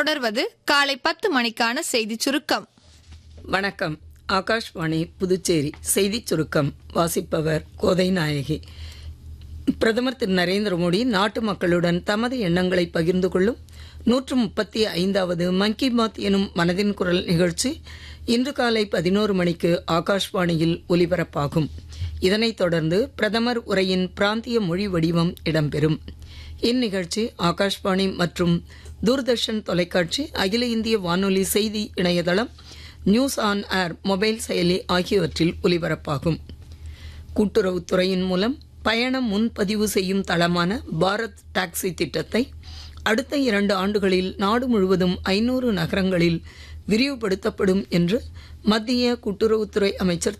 தொடர்வது காலை பத்து மணிக்கான செய்திச் சுருக்கம் வணக்கம் ஆகாஷ்வாணி புதுச்சேரி செய்திச் சுருக்கம் வாசிப்பவர் கோதை நாயகி பிரதமர் திரு நரேந்திர மோடி நாட்டு மக்களுடன் தமது எண்ணங்களை பகிர்ந்து கொள்ளும் நூற்று முப்பத்தி ஐந்தாவது மன் கி பாத் எனும் மனதின் குரல் நிகழ்ச்சி இன்று காலை பதினோரு மணிக்கு ஆகாஷ்வாணியில் ஒலிபரப்பாகும் இதனைத் தொடர்ந்து பிரதமர் உரையின் பிராந்திய மொழி வடிவம் இடம்பெறும் இந்நிகழ்ச்சி ஆகாஷ்வாணி மற்றும் தூர்தர்ஷன் தொலைக்காட்சி அகில இந்திய வானொலி செய்தி இணையதளம் நியூஸ் ஆன் ஏர் மொபைல் செயலி ஆகியவற்றில் ஒலிபரப்பாகும் கூட்டுறவுத்துறையின் மூலம் பயண முன்பதிவு செய்யும் தளமான பாரத் டாக்ஸி திட்டத்தை அடுத்த இரண்டு ஆண்டுகளில் நாடு முழுவதும் ஐநூறு நகரங்களில் விரிவுபடுத்தப்படும் என்று மத்திய கூட்டுறவுத்துறை அமைச்சர்